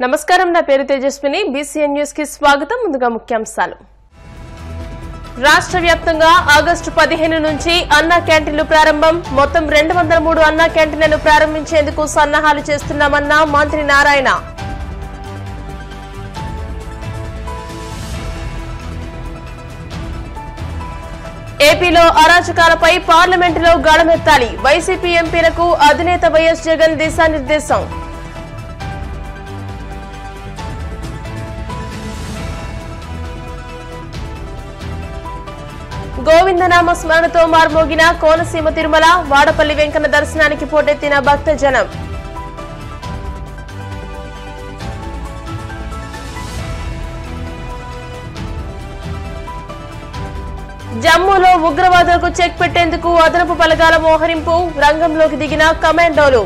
నమస్కారం నా పేరు తేజస్విని బీసీఎన్ న్యూస్ కి స్వాగతం ముందుగా ముఖ్యాంశాలు రాష్ట్ర వ్యాప్తంగా ఆగస్టు పదిహేను నుంచి అన్నా క్యాంటీన్లు ప్రారంభం మొత్తం రెండు వందల మూడు అన్నా క్యాంటీన్లను ప్రారంభించేందుకు సన్నాహాలు చేస్తున్నామన్న మంత్రి నారాయణ ఏపీలో అరాచకాలపై పార్లమెంటులో గళమెత్తాలి వైసీపీ ఎంపీలకు అధినేత వైఎస్ జగన్ దిశానిర్దేశం గోవిందనామ స్మరణతో మార్మోగిన కోనసీమ తిరుమల వాడపల్లి వెంకన్న దర్శనానికి పోటెత్తిన భక్తజనం జమ్మూలో ఉగ్రవాదులకు చెక్ పెట్టేందుకు అదనపు బలగాల మోహరింపు రంగంలోకి దిగిన కమాండోలు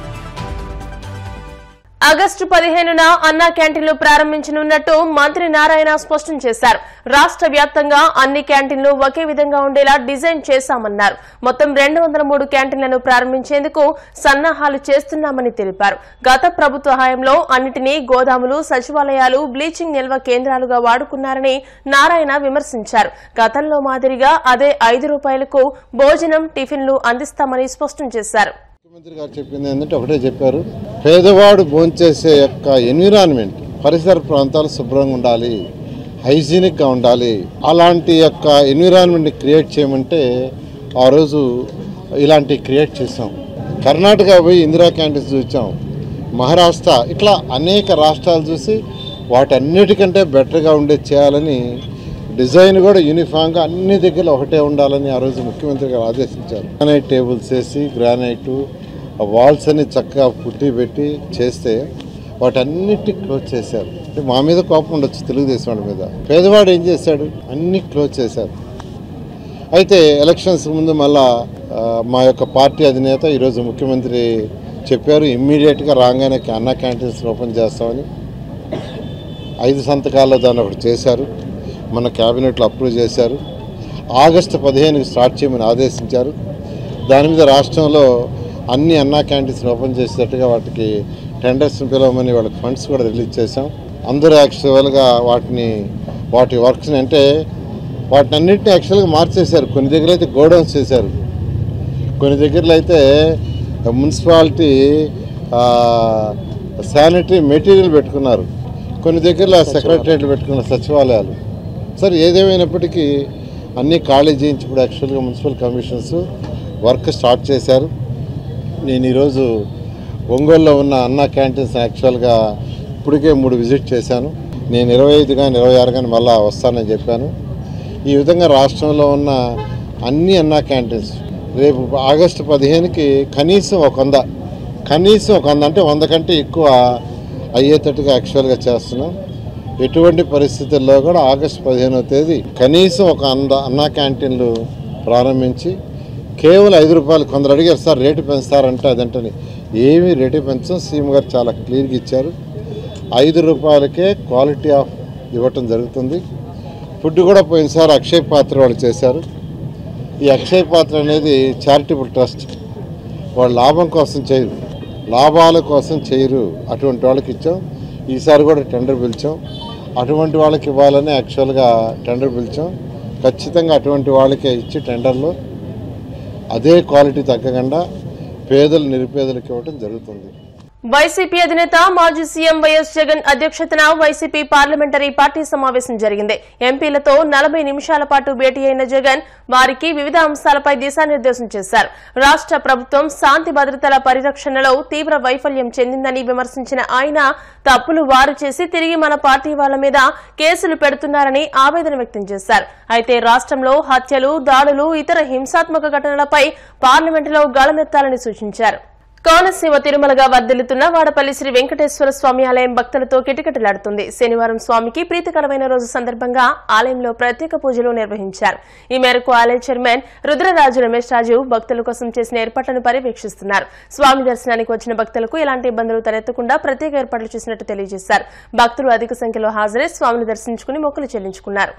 ఆగస్టు పదిహేనున అన్నా క్యాంటీన్లు ప్రారంభించనున్నట్టు మంత్రి నారాయణ స్పష్టం చేశారు రాష్ట్ర వ్యాప్తంగా అన్ని క్యాంటీన్లు ఒకే విధంగా ఉండేలా డిజైన్ చేశామన్నారు మొత్తం రెండు వందల మూడు క్యాంటీన్లను ప్రారంభించేందుకు సన్నాహాలు చేస్తున్నామని తెలిపారు గత ప్రభుత్వ హయాంలో అన్నిటినీ గోదాములు సచివాలయాలు బ్లీచింగ్ నిల్వ కేంద్రాలుగా వాడుకున్నారని నారాయణ విమర్శించారు గతంలో మాదిరిగా అదే ఐదు రూపాయలకు భోజనం టిఫిన్లు అందిస్తామని స్పష్టం చేశారు ముఖ్యమంత్రి గారు చెప్పింది ఏంటంటే ఒకటే చెప్పారు పేదవాడు భోంచేసే యొక్క ఎన్విరాన్మెంట్ పరిసర ప్రాంతాలు శుభ్రంగా ఉండాలి హైజీనిక్గా ఉండాలి అలాంటి యొక్క ఎన్విరాన్మెంట్ని క్రియేట్ చేయమంటే ఆ రోజు ఇలాంటి క్రియేట్ చేసాం కర్ణాటక పోయి ఇందిరా క్యాంటీన్స్ చూసాం మహారాష్ట్ర ఇట్లా అనేక రాష్ట్రాలు చూసి వాటన్నిటికంటే బెటర్గా ఉండే చేయాలని డిజైన్ కూడా యూనిఫామ్గా అన్ని దగ్గర ఒకటే ఉండాలని ఆ రోజు ముఖ్యమంత్రి గారు ఆదేశించారు గ్రానైట్ టేబుల్స్ వేసి గ్రానైట్ వాల్స్ అన్ని చక్కగా పుట్టి పెట్టి చేస్తే వాటన్నిటి క్లోజ్ చేశారు అంటే మా మీద కోపం ఉండొచ్చు తెలుగుదేశం వాళ్ళ మీద పేదవాడు ఏం చేశాడు అన్ని క్లోజ్ చేశారు అయితే ఎలక్షన్స్ ముందు మళ్ళా ఆ, మా యొక్క పార్టీ అధినేత ఈరోజు ముఖ్యమంత్రి చెప్పారు ఇమ్మీడియట్గా రాగానే అన్నా క్యాంటీన్స్ ఓపెన్ చేస్తామని ఐదు సంతకాల్లో దాన్ని ఒకటి చేశారు మన క్యాబినెట్లో అప్రూవ్ చేశారు ఆగస్టు పదిహేనుకి స్టార్ట్ చేయమని ఆదేశించారు దాని మీద రాష్ట్రంలో అన్ని అన్నా క్యాంటీన్స్ ఓపెన్ చేసేటట్టుగా వాటికి టెండర్స్ పిలవమని వాళ్ళకి ఫండ్స్ కూడా రిలీజ్ చేశాం అందరూ యాక్చువల్గా వాటిని వాటి వర్క్స్ని అంటే వాటిని అన్నింటినీ యాక్చువల్గా మార్చేశారు కొన్ని దగ్గర అయితే గోడౌన్స్ చేశారు కొన్ని దగ్గరలో అయితే మున్సిపాలిటీ శానిటరీ మెటీరియల్ పెట్టుకున్నారు కొన్ని దగ్గరలో సెక్రటరియట్లు పెట్టుకున్న సచివాలయాలు సరే ఏదేమైనప్పటికీ అన్నీ ఖాళీ చేయించి ఇప్పుడు యాక్చువల్గా మున్సిపల్ కమిషన్స్ వర్క్ స్టార్ట్ చేశారు నేను ఈరోజు ఒంగోలులో ఉన్న అన్నా క్యాంటీన్స్ యాక్చువల్గా ఇప్పటికే మూడు విజిట్ చేశాను నేను ఇరవై ఐదు కానీ ఇరవై ఆరు కానీ మళ్ళీ వస్తానని చెప్పాను ఈ విధంగా రాష్ట్రంలో ఉన్న అన్ని అన్నా క్యాంటీన్స్ రేపు ఆగస్టు పదిహేనుకి కనీసం ఒక వంద కనీసం ఒక వంద అంటే వంద కంటే ఎక్కువ అయ్యేటట్టుగా యాక్చువల్గా చేస్తున్నాం ఎటువంటి పరిస్థితుల్లో కూడా ఆగస్టు పదిహేనవ తేదీ కనీసం ఒక అంద అన్నా క్యాంటీన్లు ప్రారంభించి కేవలం ఐదు రూపాయలు కొందరు అడిగారు సార్ రేటు పెంచుతారంటే అదంటని ఏమీ రేటు పెంచం సీఎం గారు చాలా క్లియర్గా ఇచ్చారు ఐదు రూపాయలకే క్వాలిటీ ఆఫ్ ఇవ్వటం జరుగుతుంది ఫుడ్ కూడా పోయినసారి అక్షయ్ పాత్ర వాళ్ళు చేశారు ఈ అక్షయ్ పాత్ర అనేది చారిటబుల్ ట్రస్ట్ వాళ్ళు లాభం కోసం చేయరు లాభాల కోసం చేయరు అటువంటి వాళ్ళకి ఇచ్చాం ఈసారి కూడా టెండర్ పిలిచాం అటువంటి వాళ్ళకి ఇవ్వాలని యాక్చువల్గా టెండర్ పిలిచాం ఖచ్చితంగా అటువంటి వాళ్ళకే ఇచ్చి టెండర్లో అదే క్వాలిటీ తగ్గకుండా పేదలు నిరుపేదలకు ఇవ్వడం జరుగుతుంది వైసీపీ అధినేత మాజీ సీఎం వైఎస్ జగన్ అధ్యక్షతన వైసీపీ పార్లమెంటరీ పార్టీ సమావేశం జరిగింది ఎంపీలతో నలభై నిమిషాల పాటు భేటీ అయిన జగన్ వారికి వివిధ అంశాలపై దిశానిర్దేశం చేశారు రాష్ట్ర ప్రభుత్వం శాంతి భద్రతల పరిరక్షణలో తీవ్ర వైఫల్యం చెందిందని విమర్శించిన ఆయన తప్పులు వారు చేసి తిరిగి మన పార్టీ వాళ్ల మీద కేసులు పెడుతున్నారని ఆవేదన వ్యక్తం చేశారు అయితే రాష్ట్రంలో హత్యలు దాడులు ఇతర హింసాత్మక ఘటనలపై పార్లమెంటులో గళమెత్తాలని సూచించారు కోనసీమ తిరుమలగా వర్ధిల్లుతున్న వాడపల్లి శ్రీ వెంకటేశ్వర స్వామి ఆలయం భక్తులతో కిటకిటలాడుతుంది శనివారం స్వామికి ప్రీతికరమైన రోజు సందర్భంగా ఆలయంలో ప్రత్యేక పూజలు నిర్వహించారు ఈ మేరకు ఆలయ చైర్మన్ రుద్రరాజు రమేష్ రాజు భక్తుల కోసం చేసిన ఏర్పాట్లను పర్యవేక్షిస్తున్నారు స్వామి దర్శనానికి వచ్చిన భక్తులకు ఎలాంటి ఇబ్బందులు తలెత్తకుండా ప్రత్యేక ఏర్పాట్లు చేసినట్టు తెలియజేశారు భక్తులు అధిక సంఖ్యలో హాజరై స్వామిని దర్శించుకుని మొక్కులు చెల్లించుకున్నారు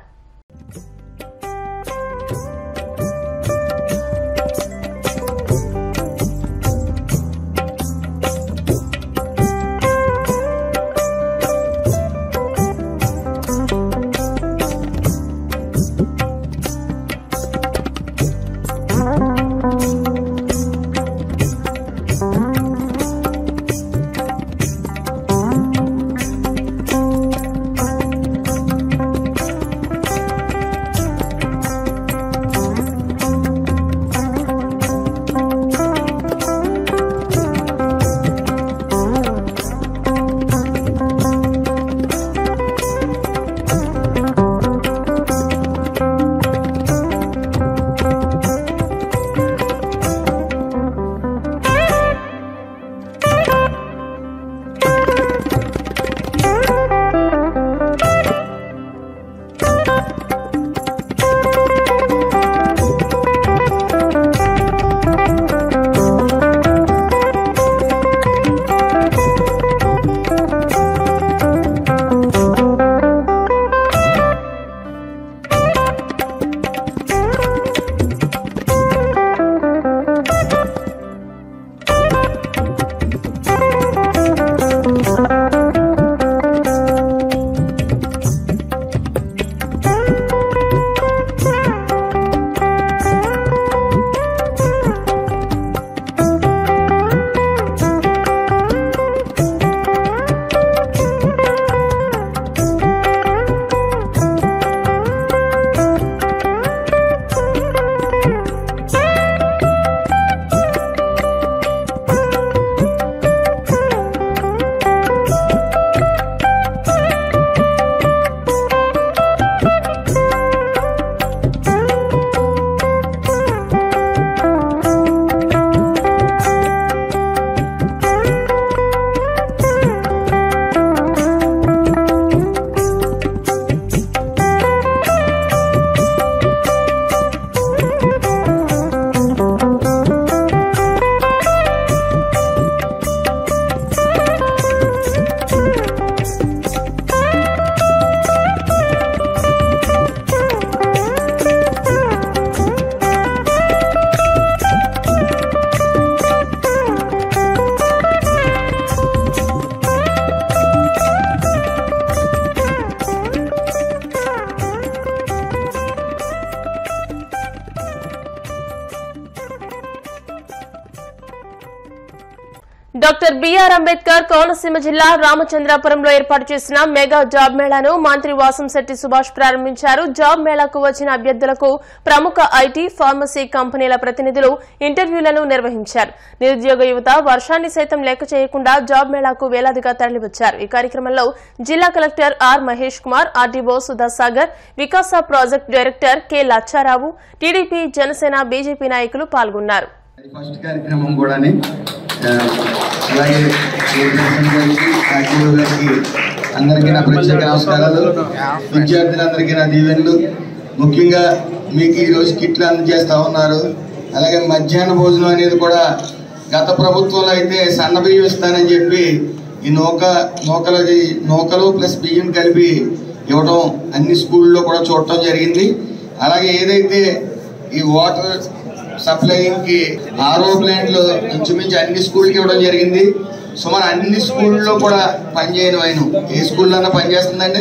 డాక్టర్ బిఆర్ అంబేద్కర్ కోనసీమ జిల్లా రామచంద్రాపురంలో ఏర్పాటు చేసిన మెగా జాబ్ మేళాను మంత్రి వాసంశెట్టి సుభాష్ ప్రారంభించారు జాబ్ మేళాకు వచ్చిన అభ్యర్థులకు ప్రముఖ ఐటీ ఫార్మసీ కంపెనీల ప్రతినిధులు ఇంటర్వ్యూలను నిర్వహించారు నిరుద్యోగ యువత వర్షాన్ని సైతం లెక్క చేయకుండా జాబ్ మేళాకు వేలాదిగా తరలివచ్చారు ఈ కార్యక్రమంలో జిల్లా collector R Mahesh Kumar RDO Sudhasagar Vikasa project director K Lachcharao TDP Janasena BJP నాయకులు పాల్గొన్నారు ఫస్ట్ కార్యక్రమం కూడాని ఆ, అలాగే చైర్పర్సన్ గారికి ఆర్టీఓ గారికి అందరికీ నా ప్రత్యేక నమస్కారాలు విద్యార్థులందరికీ నా దీవెనలు ముఖ్యంగా మీకు ఈరోజు కిట్లు అందజేస్తా ఉన్నారు అలాగే మధ్యాహ్న భోజనం అనేది కూడా గత ప్రభుత్వంలో అయితే సన్న బియ్యం ఇస్తానని చెప్పి ఈ నూక నూకలది నూకలు ప్లస్ బియ్యం కలిపి ఇవ్వడం అన్ని స్కూల్లో కూడా చూడటం జరిగింది అలాగే ఏదైతే ఈ వాటర్ సప్లైయింగ్ కి ఆరో ప్లాంట్లు ఇంచుమించు అన్ని స్కూల్కి ఇవ్వడం జరిగింది సుమారు అన్ని స్కూల్లో కూడా పనిచేయని ఆయన ఏ స్కూల్లో పనిచేస్తుందండి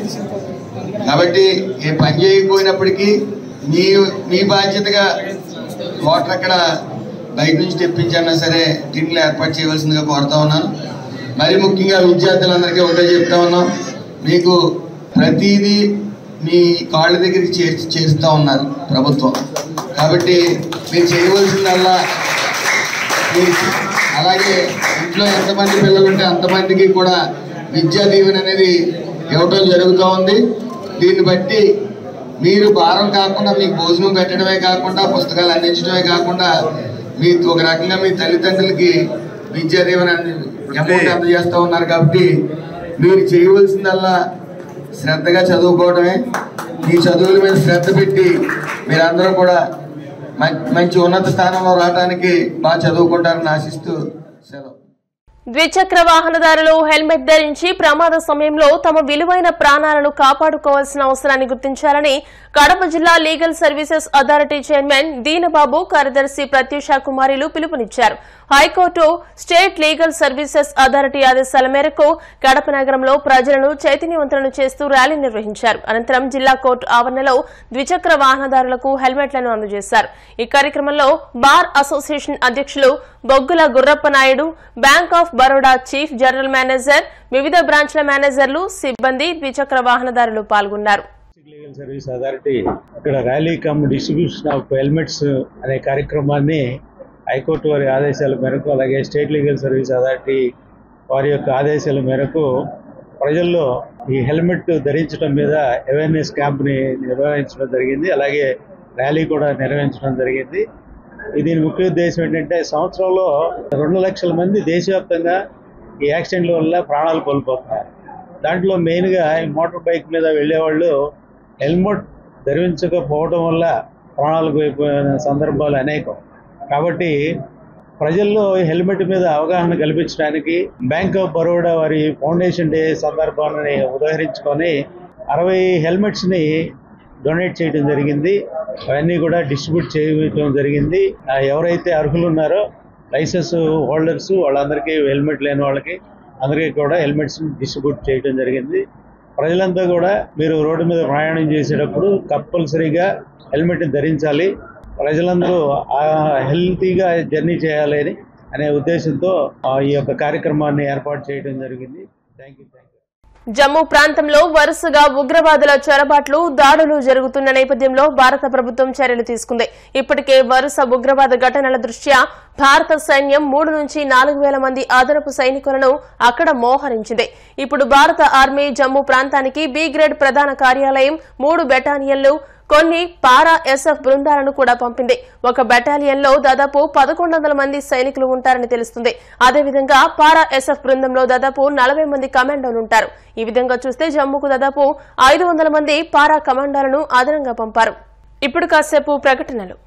కాబట్టి ఏ పని చేయకపోయినప్పటికీ మీ మీ బాధ్యతగా వాటర్ అక్కడ బయట నుంచి తెప్పించన్నా సరే టిన్లు ఏర్పాటు చేయవలసిందిగా కోరుతా ఉన్నాను మరి ముఖ్యంగా విద్యార్థులందరికీ ఒకటే చెప్తా ఉన్నాం మీకు ప్రతిదీ మీ కాళ్ళ దగ్గరికి చేర్చి చేరుస్తూ ఉన్నారు ప్రభుత్వం కాబట్టి మీరు చేయవలసిందల్లా మీరు అలాగే ఇంట్లో ఎంతమంది పిల్లలు ఉంటే అంతమందికి కూడా విద్యా దీవెన అనేది ఇవ్వటం జరుగుతూ ఉంది దీన్ని బట్టి మీరు భారం కాకుండా మీకు భోజనం పెట్టడమే కాకుండా పుస్తకాలు అందించడమే కాకుండా మీ ఒక రకంగా మీ తల్లిదండ్రులకి విద్యా దీవెన అమౌంట్ అందజేస్తూ ఉన్నారు కాబట్టి మీరు చేయవలసిందల్లా శ్రద్ధగా చదువుకోవడమే మీ చదువుల మీద శ్రద్ధ పెట్టి మీరందరూ కూడా మం- మంచి ఉన్నత స్థానంలో రావడానికి బాగా చదువుకుంటారని ఆశిస్తూ సెలవు ద్విచక్ర వాహనదారులు హెల్మెట్ ధరించి ప్రమాద సమయంలో తమ విలువైన ప్రాణాలను కాపాడుకోవాల్సిన అవసరాన్ని గుర్తించాలని కడప జిల్లా legal services authority chairman Deenababu కార్యదర్శి ప్రత్యూష కుమారిలు పిలుపునిచ్చారు high court state legal services authority ఆదేశాల మేరకు కడప నగరంలో ప్రజలను చైతన్యవంతులను చేస్తూ ర్యాలీ నిర్వహించారు అనంతరం జిల్లా కోర్టు ఆవరణలో ద్విచక్ర వాహనదారులకు హెల్మెట్లను అందజేశారు ఈ కార్యక్రమంలో బార్ అసోసియేషన్ అధ్యక్షులు Boggula Gurrappa Naidu bank of Baroda chief general manager వివిధ బ్రాంచ్ల మేనేజర్లు సిబ్బంది ద్విచక్ర వాహనదారులు పాల్గొన్నారు లీగల్ సర్వీస్ అథారిటీ ఇక్కడ rally cum distribution of helmets అనే కార్యక్రమాన్ని హైకోర్టు వారి ఆదేశాల మేరకు అలాగే స్టేట్ లీగల్ సర్వీస్ అథారిటీ వారి యొక్క ఆదేశాల మేరకు ప్రజల్లో ఈ హెల్మెట్ ధరించడం మీద అవేర్నెస్ క్యాంప్ని నిర్వహించడం జరిగింది అలాగే ర్యాలీ కూడా నిర్వహించడం జరిగింది దీని ముఖ్య ఉద్దేశం ఏంటంటే సంవత్సరంలో రెండు లక్షల మంది దేశవ్యాప్తంగా ఈ యాక్సిడెంట్ల వల్ల ప్రాణాలు కోల్పోతున్నారు దాంట్లో మెయిన్గా ఈ మోటార్ బైక్ మీద వెళ్ళేవాళ్ళు హెల్మెట్ ధరించకపోవడం వల్ల ప్రాణాలు పోయిపోయిన సందర్భాలు అనేకం కాబట్టి ప్రజల్లో ఈ హెల్మెట్ మీద అవగాహన కల్పించడానికి బ్యాంక్ ఆఫ్ బరోడా వారి ఫౌండేషన్ డే సందర్భాన్ని ఉదహరించుకొని అరవై హెల్మెట్స్ని డొనేట్ చేయడం జరిగింది అవన్నీ కూడా డిస్ట్రిబ్యూట్ చేయడం జరిగింది ఆ, ఎవరైతే అర్హులు ఉన్నారో లైసెన్స్ హోల్డర్స్ వాళ్ళందరికీ హెల్మెట్ లేని వాళ్ళకి అందరికీ కూడా హెల్మెట్స్ డిస్ట్రిబ్యూట్ చేయడం జరిగింది ప్రజలంతా కూడా మీరు రోడ్డు మీద ప్రయాణం చేసేటప్పుడు కంపల్సరీగా హెల్మెట్ ధరించాలి ప్రజలందరూ ఆ హెల్తీగా జర్నీ చేయాలి అని అనే ఉద్దేశంతో ఆ, ఈ యొక్క కార్యక్రమాన్ని ఏర్పాటు చేయడం జరిగింది thank you thank you Jammu ప్రాంతంలో వరుసగా ఉగ్రవాదుల చొరబాట్లు దాడులు జరుగుతున్న నేపథ్యంలో భారత ప్రభుత్వం చర్యలు తీసుకుంది ఇప్పటికే వరుస ఉగ్రవాద ఘటనల దృష్ట్యా భారత సైన్యం మూడు నుంచి నాలుగు వేల మంది అదనపు సైనికులను అక్కడ మోహరించింది ఇప్పుడు భారత ఆర్మీ జమ్మూ ప్రాంతానికి బి గ్రేడ్ ప్రధాన కార్యాలయం మూడు బెటాలియన్లు కొన్ని పారా ఎస్ఎఫ్ బృందాలను కూడా పంపింది ఒక బెటాలియన్లో దాదాపు పదకొండు వందల మంది సైనికులు ఉంటారని తెలుస్తుంది అదేవిధంగా పారా ఎస్ఎఫ్ బృందంలో దాదాపు నలభై మంది కమాండోలు ఉంటారు ఈ విధంగా చూస్తే జమ్మూకు దాదాపు ఐదు వందల మంది పారా కమాండోలను అదనంగా పంపారు ఇప్పుడు కాసేపు ప్రకటనలు